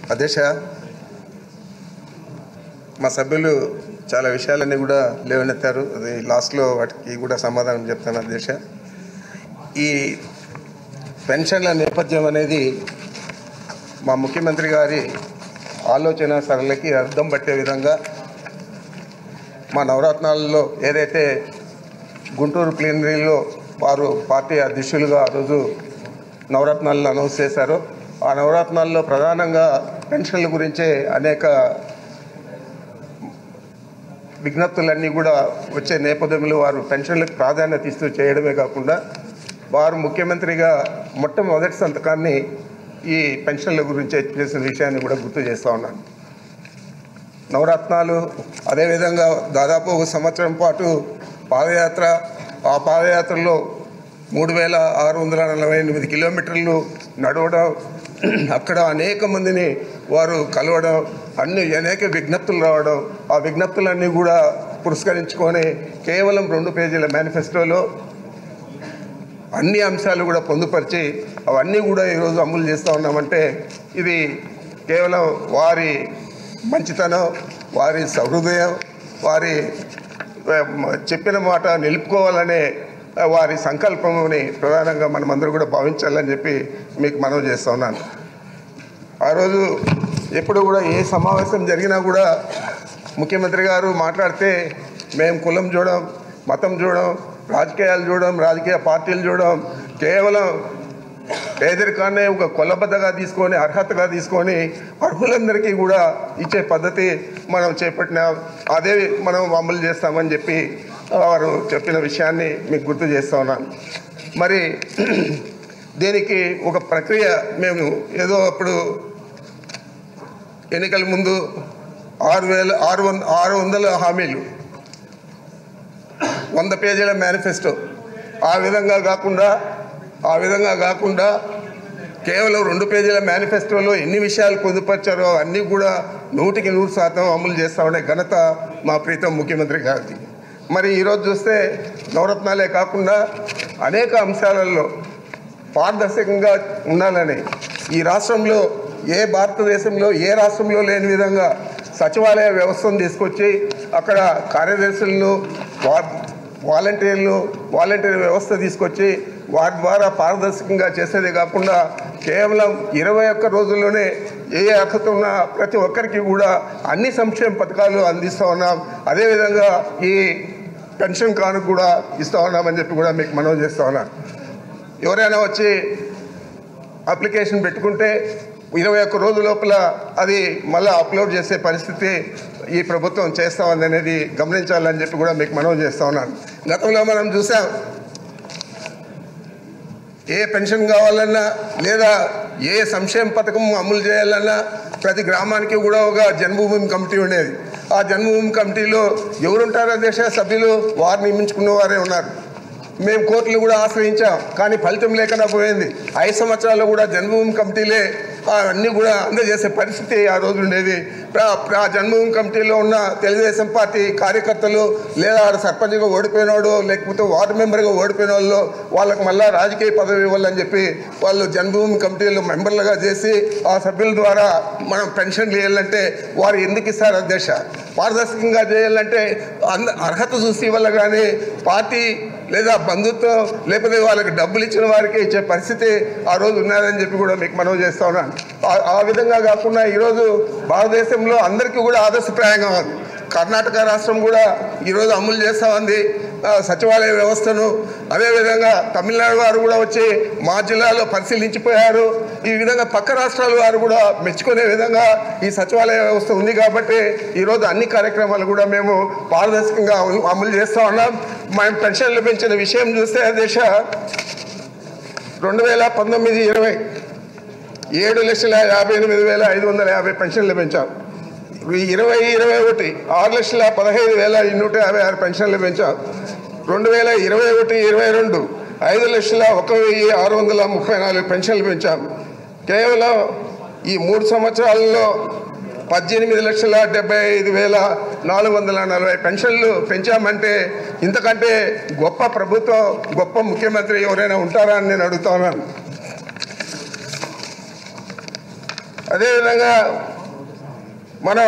అధ్యక్ష మా సభ్యులు చాలా విషయాలన్నీ కూడా లేవనెత్తారు అది లాస్ట్లో వాటికి కూడా సమాధానం చెప్తాను అధ్యక్ష ఈ పెన్షన్ల నేపథ్యం అనేది మా ముఖ్యమంత్రి గారి ఆలోచన సరళకి అర్థం పట్టే విధంగా మా నవరత్నాలలో ఏదైతే గుంటూరు ప్లీనరీలో వారు పార్టీ అధ్యక్షులుగా ఆ రోజు నవరత్నాలను అనౌన్స్ చేశారో ఆ నవరత్నాల్లో ప్రధానంగా పెన్షన్ల గురించే అనేక విజ్ఞప్తులన్నీ కూడా వచ్చే నేపథ్యంలో వారు పెన్షన్లకు ప్రాధాన్యత ఇస్తూ చేయడమే కాకుండా వారు ముఖ్యమంత్రిగా మొట్టమొదటి సంతకాన్ని ఈ పెన్షన్ల గురించి చేసిన విషయాన్ని కూడా గుర్తు చేస్తూ ఉన్నాను నవరత్నాలు అదేవిధంగా దాదాపు ఒక సంవత్సరం పాటు పాదయాత్ర ఆ పాదయాత్రలో మూడు వేల ఆరు వందల నలభై ఎనిమిది కిలోమీటర్లు నడవడం అక్కడ అనేక మందిని వారు కలవడం అన్ని అనేక విజ్ఞప్తులు రావడం ఆ విజ్ఞప్తులన్నీ కూడా పురస్కరించుకొని కేవలం రెండు పేజీల మేనిఫెస్టోలో అన్ని అంశాలు కూడా పొందుపరిచి అవన్నీ కూడా ఈరోజు అమలు చేస్తూ ఉన్నామంటే ఇది కేవలం వారి మంచితనం వారి సహృదయం వారి ఆ, చెప్పిన మాట నిలుపుకోవాలనే ఆ, వారి సంకల్పముని ప్రధానంగా మనమందరూ కూడా భావించాలని చెప్పి మీకు మనవి చేస్తూ ఉన్నాను ఆ రోజు ఎప్పుడు కూడా ఏ సమావేశం జరిగినా కూడా ముఖ్యమంత్రి గారు మాట్లాడితే మేము కులం చూడం మతం చూడం రాజకీయాలు చూడడం రాజకీయ పార్టీలు చూడడం కేవలం పేదరికాన్ని ఒక కొలబద్దగా తీసుకొని అర్హతగా తీసుకొని అర్హులందరికీ కూడా ఇచ్చే పద్ధతి మనం చేపట్టిన అదే మనం అమలు చేస్తామని చెప్పి వారు చెప్పిన విషయాన్ని మీకు గుర్తు చేస్తా ఉన్నాను మరి దీనికి ఒక ప్రక్రియ మేము ఏదో అప్పుడు ఎన్నికల ముందు ఆరు వేల ఆరు వంద ఆరు వందల హామీలు వంద పేజీల మేనిఫెస్టో ఆ విధంగా కాకుండా ఆ విధంగా కాకుండా కేవలం రెండు పేజీల మేనిఫెస్టోలో ఎన్ని విషయాలు పొందుపరిచారో అన్నీ కూడా నూటికి నూరు శాతం అమలు చేస్తా ఉండే ఘనత మా ప్రీతం ముఖ్యమంత్రి గారిది మరి ఈరోజు చూస్తే నవరత్నాలే కాకుండా అనేక అంశాలలో పారదర్శకంగా ఉండాలని ఈ రాష్ట్రంలో ఏ భారతదేశంలో ఏ రాష్ట్రంలో లేని విధంగా సచివాలయ వ్యవస్థను తీసుకొచ్చి అక్కడ కార్యదర్శులను వా- వాలంటీర్లు వాలంటీర్ వ్యవస్థ తీసుకొచ్చి వారి ద్వారా పారదర్శకంగా చేసేదే కాకుండా కేవలం ఇరవై ఒక్క రోజుల్లోనే ఏ అర్హత ఉన్న ప్రతి ఒక్కరికి కూడా అన్ని సంక్షేమ పథకాలు అందిస్తూ ఉన్నాం అదేవిధంగా ఈ పెన్షన్ కానుక కూడా ఇస్తూ ఉన్నామని చెప్పి కూడా మీకు మనవి చేస్తూ ఉన్నాను ఎవరైనా వచ్చి అప్లికేషన్ పెట్టుకుంటే ఇరవై ఒక్క రోజు లోపల అది మళ్ళీ అప్లోడ్ చేసే పరిస్థితి ఈ ప్రభుత్వం చేస్తా ఉంది అనేది గమనించాలని చెప్పి కూడా మీకు మనవి చేస్తా ఉన్నాను గతంలో మనం చూసాం ఏ పెన్షన్ కావాలన్నా లేదా ఏ సంక్షేమ పథకం అమలు చేయాలన్నా ప్రతి గ్రామానికి కూడా ఒక జన్మభూమి కమిటీ ఉండేది ఆ జన్మభూమి కమిటీలో ఎవరుంటారో దేశ సభ్యులు వారు నియమించుకున్న వారే ఉన్నారు మేము కోర్టులు కూడా ఆశ్రయించాం కానీ ఫలితం లేకుండా పోయింది ఐదు సంవత్సరాల్లో కూడా జన్మభూమి కమిటీలే అన్నీ కూడా అందజేసే పరిస్థితి ఆ రోజు ఉండేది ప్ర- ప్ర- ఆ జన్మభూమి కమిటీలో ఉన్న తెలుగుదేశం పార్టీ కార్యకర్తలు లేదా ఆడ సర్పంచ్గా ఓడిపోయినోడు లేకపోతే వార్డు మెంబర్గా ఓడిపోయిన వాళ్ళు వాళ్ళకి మళ్ళా రాజకీయ పదవి ఇవ్వాలని చెప్పి వాళ్ళు జన్మభూమి కమిటీలో మెంబర్లుగా చేసి ఆ సభ్యుల ద్వారా మనం పెన్షన్లు ఇవ్వాలంటే వారు ఎందుకు ఇస్తారు అధ్యక్ష పారదర్శకంగా చేయాలంటే అంద అర్హత చూసి ఇవ్వాలి కానీ పార్టీ లేదా బంధుత్వం లేకపోతే వాళ్ళకి డబ్బులు ఇచ్చిన వారికి ఇచ్చే పరిస్థితి ఆ రోజు ఉన్నదని చెప్పి కూడా మీకు మనవి చేస్తా ఉన్నాను ఆ- ఆ విధంగా కాకుండా ఈరోజు భారతదేశంలో అందరికీ కూడా ఆదర్శప్రాయంగా ఉంది కర్ణాటక రాష్ట్రం కూడా ఈరోజు అమలు చేస్తూ ఉంది ఆ, సచివాలయ వ్యవస్థను అదేవిధంగా తమిళనాడు వారు కూడా వచ్చి మా జిల్లాలో పరిశీలించిపోయారు ఈ విధంగా పక్క రాష్ట్రాల వారు కూడా మెచ్చుకునే విధంగా ఈ సచివాలయ వ్యవస్థ ఉంది కాబట్టి ఈరోజు అన్ని కార్యక్రమాలు కూడా మేము పారదర్శకంగా అమలు- అమలు చేస్తూ ఉన్నాం మేము పెన్షన్లు పెంచిన విషయం చూస్తే దేశ రెండు వేల పంతొమ్మిది ఇరవై ఏడు లక్షల యాభై ఎనిమిది వేల ఐదు వందల యాభై పెన్షన్లు పెంచాం ఈ ఇరవై ఇరవై ఒకటి ఆరు లక్షల పదహైదు వేల నూట యాభై ఆరు పెన్షన్లు పెంచాం రెండు వేల ఇరవై ఒకటి ఇరవై రెండు ఐదు లక్షల ఒక వెయ్యి ఆరు వందల ముప్పై నాలుగు పెన్షన్లు పెంచాం కేవలం ఈ మూడు సంవత్సరాలలో పద్దెనిమిది లక్షల డెబ్బై ఐదు వేల నాలుగు వందల నలభై పెన్షన్లు పెంచామంటే ఇంతకంటే గొప్ప ప్రభుత్వం గొప్ప ముఖ్యమంత్రి ఎవరైనా ఉంటారా అని నేను అడుగుతా ఉన్నాను అదేవిధంగా మనం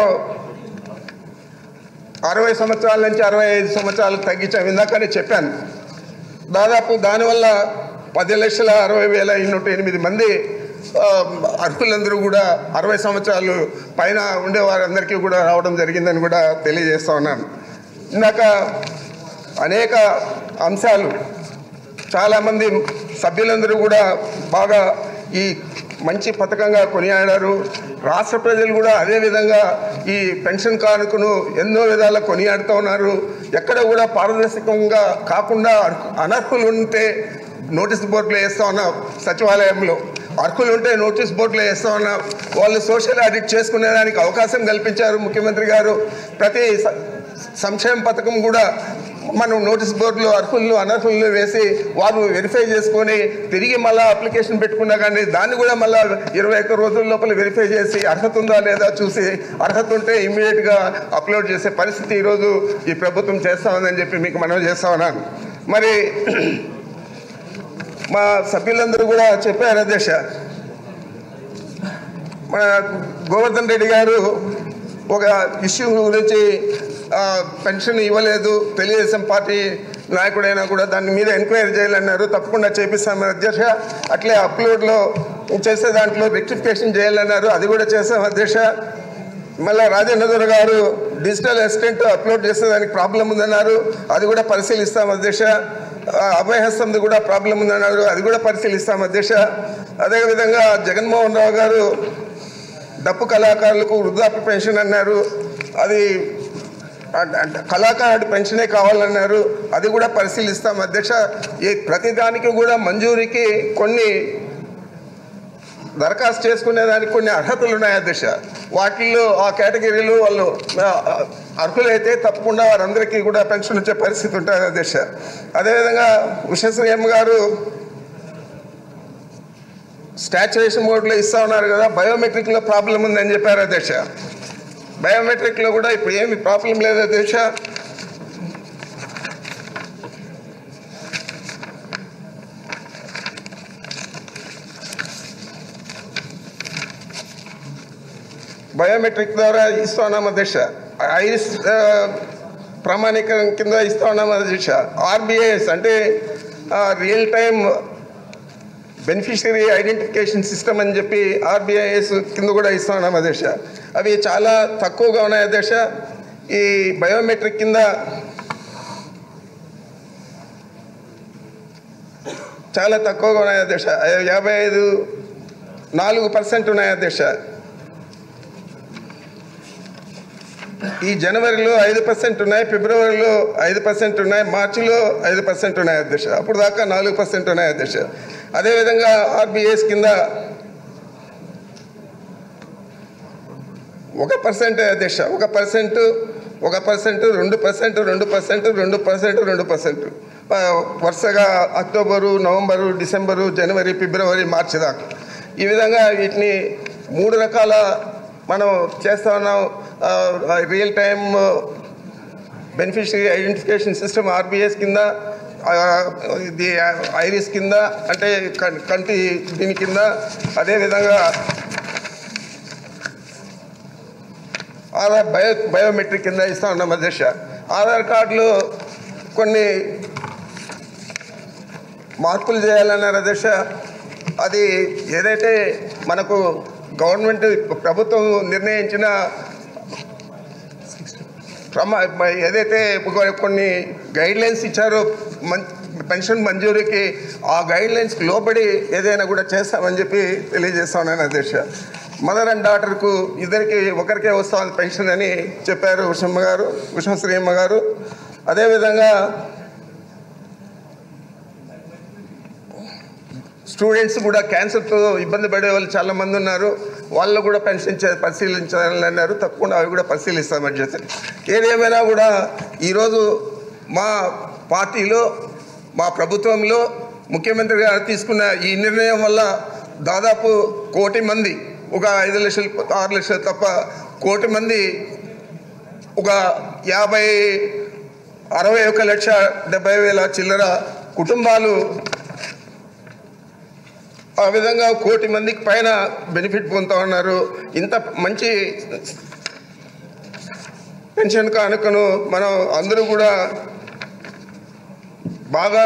అరవై సంవత్సరాల నుంచి అరవై ఐదు సంవత్సరాలకు తగ్గించాం ఇందాకనే చెప్పాను దాదాపు దానివల్ల పది లక్షల అరవై వేల నూట ఎనిమిది మంది ఆ, అర్హులందరూ కూడా అరవై సంవత్సరాలు పైన ఉండే వారందరికీ కూడా రావడం జరిగిందని కూడా తెలియజేస్తా ఉన్నాను ఇందాక అనేక అంశాలు చాలామంది సభ్యులందరూ కూడా బాగా ఈ మంచి పథకంగా కొనియాడారు రాష్ట్ర ప్రజలు కూడా అదే విధంగా ఈ పెన్షన్ కానుకను ఎన్నో విధాలా కొనియాడుతూ ఉన్నారు ఎక్కడ కూడా పారదర్శకంగా కాకుండా అర్హు- అనర్హులు ఉంటే నోటీస్ బోర్డులో వేస్తా ఉన్నాం సచివాలయంలో అర్హులు ఉంటే నోటీస్ బోర్డులో వేస్తా ఉన్నాం వాళ్ళు సోషల్ ఆడిట్ చేసుకునేదానికి అవకాశం కల్పించారు ముఖ్యమంత్రి గారు ప్రతి స- సంక్షేమ పథకం కూడా మనం నోటీస్ బోర్డులో అర్హులను అనర్హులను వేసి వారు వెరిఫై చేసుకొని తిరిగి మళ్ళీ అప్లికేషన్ పెట్టుకున్నా కానీ దాన్ని కూడా మళ్ళీ ఇరవై ఒక్క రోజుల లోపల వెరిఫై చేసి అర్హత ఉందా లేదా చూసి అర్హత ఉంటే ఇమ్మీడియట్గా అప్లోడ్ చేసే పరిస్థితి ఈరోజు ఈ ప్రభుత్వం చేస్తా ఉందని చెప్పి మీకు మనవి చేస్తా ఉన్నాను మరి మా సభ్యులందరూ కూడా చెప్పారు అధ్యక్ష మన గోవర్ధన్ రెడ్డి గారు ఒక ఇష్యూ గురించి ఆ, పెన్షన్ ఇవ్వలేదు తెలుగుదేశం పార్టీ నాయకుడైనా కూడా దాని మీద ఎంక్వైరీ చేయాలన్నారు తప్పకుండా చేపిస్తాం అధ్యక్ష అట్లే అప్లోడ్లో చేసే దాంట్లో రెక్టిఫికేషన్ చేయాలన్నారు అది కూడా చేసాం అధ్యక్ష మళ్ళీ రాజేంద్ర గారు డిజిటల్ అసిస్టెంట్ అప్లోడ్ చేసేదానికి ప్రాబ్లం ఉందన్నారు అది కూడా పరిశీలిస్తాం అధ్యక్ష ఆ, అభయహస్తంది కూడా ప్రాబ్లం ఉందన్నారు అది కూడా పరిశీలిస్తాం అధ్యక్ష అదేవిధంగా జగన్మోహన్ రావు గారు డప్పు కళాకారులకు వృద్ధాప్య పెన్షన్ అన్నారు అది అ- అ- కళాకారుడి పెన్షనే కావాలన్నారు అది కూడా పరిశీలిస్తాం అధ్యక్ష ఈ ప్రతిదానికి కూడా మంజూరికి కొన్ని దరఖాస్తు చేసుకునేదానికి కొన్ని అర్హతలు ఉన్నాయి అధ్యక్ష వాటిల్లో ఆ కేటగిరీలో వాళ్ళు ఆ, అర్హులైతే తప్పకుండా వారందరికీ కూడా పెన్షన్ వచ్చే పరిస్థితి ఉంటుంది అధ్యక్ష అదేవిధంగా ఉషశ్రీఎం గారు స్టాచ్యురేషన్ మోడ్లో ఇస్తా ఉన్నారు కదా బయోమెట్రిక్లో ప్రాబ్లం ఉందని చెప్పారు అధ్యక్ష బయోమెట్రిక్లో కూడా ఇప్పుడు ఏమి ప్రాబ్లం లేదు అధ్యక్ష బయోమెట్రిక్ ద్వారా ఇస్తా ఉన్నాం అధ్యక్ష ఐరిస్ ఆ, ప్రామాణికం కింద ఇస్తా ఉన్నాం అధ్యక్ష ఆర్బీఐఎస్ అంటే real time beneficiary identification system అని చెప్పి ఆర్బీఐఎస్ కింద కూడా ఇస్తా ఉన్నాం అధ్యక్ష అవి చాలా తక్కువగా ఉన్నాయి అధ్యక్ష ఈ బయోమెట్రిక్ కింద చాలా తక్కువగా ఉన్నాయి అధ్యక్ష యాభై ఐదు నాలుగు పర్సెంట్ ఉన్నాయి అధ్యక్ష ఈ జనవరిలో ఐదు పర్సెంట్ ఉన్నాయి ఫిబ్రవరిలో ఐదు పర్సెంట్ ఉన్నాయి మార్చిలో ఐదు పర్సెంట్ ఉన్నాయి అధ్యక్ష అప్పుడు దాకా నాలుగు పర్సెంట్ ఉన్నాయి అధ్యక్ష అదేవిధంగా ఆర్బీఎస్ కింద ఒక పర్సెంట్ అధ్యక్ష ఒక పర్సెంట్ ఒక పర్సెంట్ రెండు పర్సెంట్ రెండు పర్సెంట్ రెండు పర్సెంట్ రెండు పర్సెంట్ ఆ, వరుసగా అక్టోబరు నవంబరు డిసెంబరు జనవరి ఫిబ్రవరి మార్చి దాకా ఈ విధంగా వీటిని మూడు రకాల మనం చేస్తా ఉన్నాం real time beneficiary identification system RBS కింద ఆ, ఇది ఐరిస్ కింద అంటే కం- కంటి దీని కింద అదేవిధంగా ఆధార్ బయో బయోమెట్రిక్ కింద ఇస్తా ఉన్నాం అధ్యక్ష ఆధార్ కార్డులో కొన్ని మార్పులు చేయాలన్నారు అధ్యక్ష అది ఏదైతే మనకు గవర్నమెంట్ ప్రభుత్వం నిర్ణయించిన ప్రమా ఏదైతే కొ- కొన్ని గైడ్ లైన్స్ ఇచ్చారో మం పెన్షన్ మంజూరీకి ఆ గైడ్ లైన్స్కి లోబడి ఏదైనా కూడా చేస్తామని చెప్పి తెలియజేస్తా ఉన్నాను అధ్యక్ష మదర్ అండ్ డాటర్కు ఇద్దరికి ఒకరికే వస్తామని పెన్షన్ అని చెప్పారు ఉషమ్మ గారు ఉషశ్రీయమ్మ గారు అదేవిధంగా స్టూడెంట్స్ కూడా క్యాన్సర్తో ఇబ్బంది పడే వాళ్ళు చాలా మంది ఉన్నారు వాళ్ళు కూడా పెన్షన్ చే- పరిశీలించాలని అన్నారు తప్పకుండా అవి కూడా పరిశీలిస్తామని చెప్పి ఏదేమైనా కూడా ఈరోజు మా పార్టీలో మా ప్రభుత్వంలో ముఖ్యమంత్రి గారు తీసుకున్న ఈ నిర్ణయం వల్ల దాదాపు కోటి మంది ఒక ఐదు లక్షలు ఆరు లక్షలు తప్ప కోటి మంది ఒక యాభై అరవై ఒక లక్ష డెబ్బై వేల చిల్లర కుటుంబాలు ఆ విధంగా కోటి మందికి పైన బెనిఫిట్ పొందుతా ఉన్నారు ఇంత మంచి పెన్షన్ కానుకను మనం అందరూ కూడా బాగా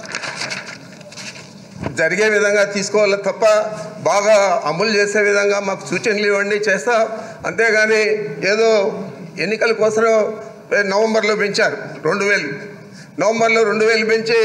జరిగే విధంగా తీసుకోవాలి తప్ప బాగా అమలు చేసే విధంగా మాకు సూచనలు ఇవ్వండి చేస్తాం అంతేగాని ఏదో ఎన్నికల కోసం నవంబర్లో పెంచారు రెండు వేలు నవంబర్లో రెండు వేలు పెంచి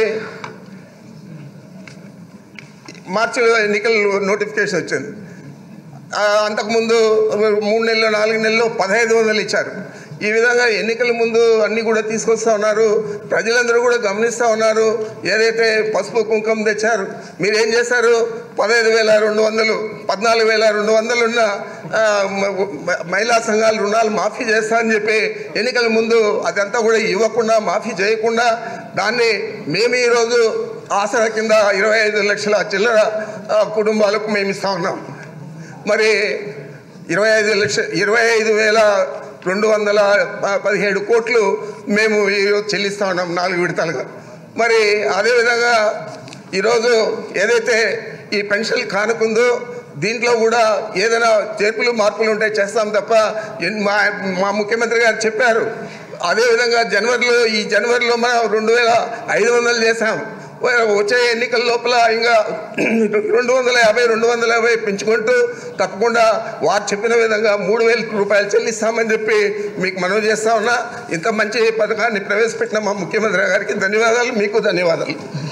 మార్చిలో ఎన్నికల నోటిఫికేషన్ వచ్చింది ఆ, అంతకుముందు మూడు నెలలు నాలుగు నెలలు పదహైదు వందలు ఇచ్చారు ఈ విధంగా ఎన్నికల ముందు అన్నీ కూడా తీసుకొస్తా ఉన్నారు ప్రజలందరూ కూడా గమనిస్తూ ఉన్నారు ఏదైతే పసుపు కుంకుమ తెచ్చారు మీరు ఏం చేశారు పదహైదు వేల రెండు వందలు పద్నాలుగు వేల రెండు వందలు ఉన్న ఆ, మ- మ- మహిళా సంఘాల రుణాలు మాఫీ చేస్తా అని చెప్పి ఎన్నికల ముందు అదంతా కూడా ఇవ్వకుండా మాఫీ చేయకుండా దాన్ని మేము ఈరోజు ఆసరా కింద ఇరవై ఐదు లక్షల చిల్లర ఆ, కుటుంబాలకు మేము ఇస్తా ఉన్నాం మరి ఇరవై ఐదు లక్ష ఇరవై ఐదు వేల రెండు వందల ప- పదిహేడు కోట్లు మేము ఈరోజు చెల్లిస్తా ఉన్నాం నాలుగు విడతలుగా మరి అదేవిధంగా ఈరోజు ఏదైతే ఈ పెన్షన్ కానుకుందో దీంట్లో కూడా ఏదైనా చేర్పులు మార్పులు ఉంటే చేస్తాం తప్ప ఎన్- మా మా ముఖ్యమంత్రి గారు చెప్పారు అదేవిధంగా జనవరిలో ఈ జనవరిలో మనం రెండు వేల ఐదు వందలు చేసాం వచ్చే ఎన్నికల లోపల ఇంకా రెండు వందల యాభై రెండు వందల యాభై పెంచుకుంటూ తప్పకుండా వారు చెప్పిన విధంగా మూడు వేల రూపాయలు చెల్లిస్తామని చెప్పి మీకు మనవి చేస్తా ఉన్నా ఇంత మంచి పథకాన్ని ప్రవేశపెట్టిన మా ముఖ్యమంత్రి గారికి ధన్యవాదాలు మీకు ధన్యవాదాలు